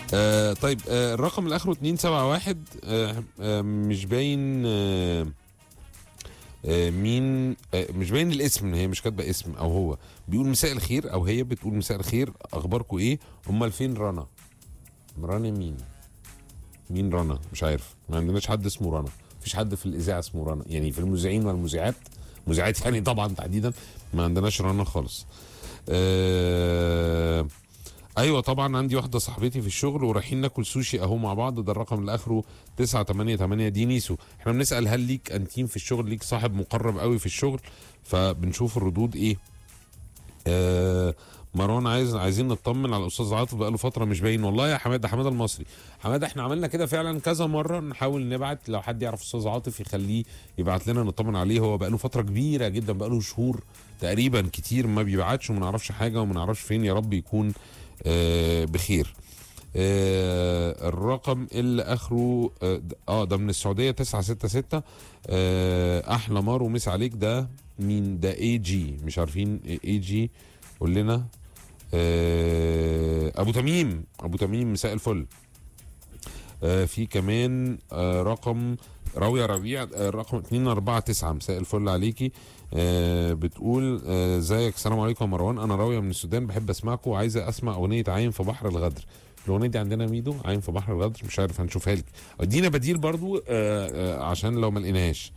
آه طيب آه الرقم اللي اخره 271 آه آه مش باين آه آه مين آه مش باين الاسم هي مش كاتبه اسم او هو بيقول مساء الخير او هي بتقول مساء الخير اخباركم ايه امال فين رنا رنا مين مين رنا مش عارف ما عندناش حد اسمه رنا مفيش حد في الاذاعه اسمه رنا يعني في المذيعين والمذيعات مذيعات يعني طبعا تحديدا ما عندناش رنا خالص آه ايوه طبعا عندي واحده صاحبتي في الشغل ورايحين ناكل سوشي اهو مع بعض ده الرقم اللي اخره 988 دي نيسو احنا بنسال هل ليك انتيم في الشغل ليك صاحب مقرب قوي في الشغل فبنشوف الردود ايه آه مروان عايز عايزين نطمن على الاستاذ عاطف بقاله فتره مش باين والله يا حماده حماده المصري حماده احنا عملنا كده فعلا كذا مره نحاول نبعت لو حد يعرف استاذ عاطف يخليه يبعت لنا نطمن عليه هو بقاله فتره كبيره جدا بقاله شهور تقريبا كتير ما بيبعتش وما نعرفش حاجه وما نعرفش فين يا رب يكون آه بخير آه الرقم اللي اخره اه ده- اه ده من السعوديه 966 آه احلى مار ومس عليك ده مين ده اي جي مش عارفين اي جي قول لنا آه ابو تميم ابو تميم مساء الفل آه في كمان آه رقم راوية ربيع آه رقم 249 مساء الفل عليكي آه بتقول آه، ازيك السلام عليكم يا مروان انا راوية من السودان بحب اسمعكم وعايزه اسمع اغنيه عايم في بحر الغدر الاغنيه دي عندنا ميدو عايم في بحر الغدر مش عارف هنشوفها لك ادينا بديل برضو آه آه عشان لو ما لقيناهاش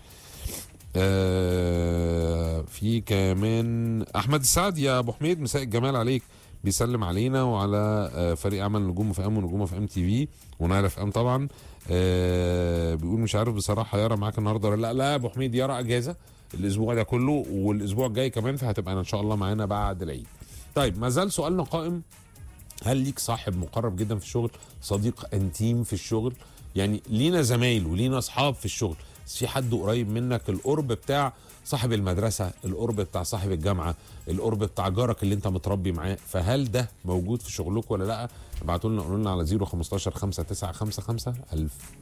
آه في كمان احمد السعد يا ابو حميد مساء الجمال عليك بيسلم علينا وعلى آه فريق عمل نجوم في ام ونجوم في ام تي في ونعرف في ام طبعا آه بيقول مش عارف بصراحه يارا معاك النهارده ولا لا لا يا ابو حميد يارا اجازه الاسبوع ده كله والاسبوع الجاي كمان فهتبقى ان شاء الله معانا بعد العيد طيب ما زال سؤالنا قائم هل ليك صاحب مقرب جدا في الشغل صديق انتيم في الشغل يعني لينا زمايل ولينا اصحاب في الشغل بس في حد قريب منك القرب بتاع صاحب المدرسه القرب بتاع صاحب الجامعه القرب بتاع جارك اللي انت متربي معاه فهل ده موجود في شغلك ولا لا ابعتوا لنا قولوا لنا على 015 595 1000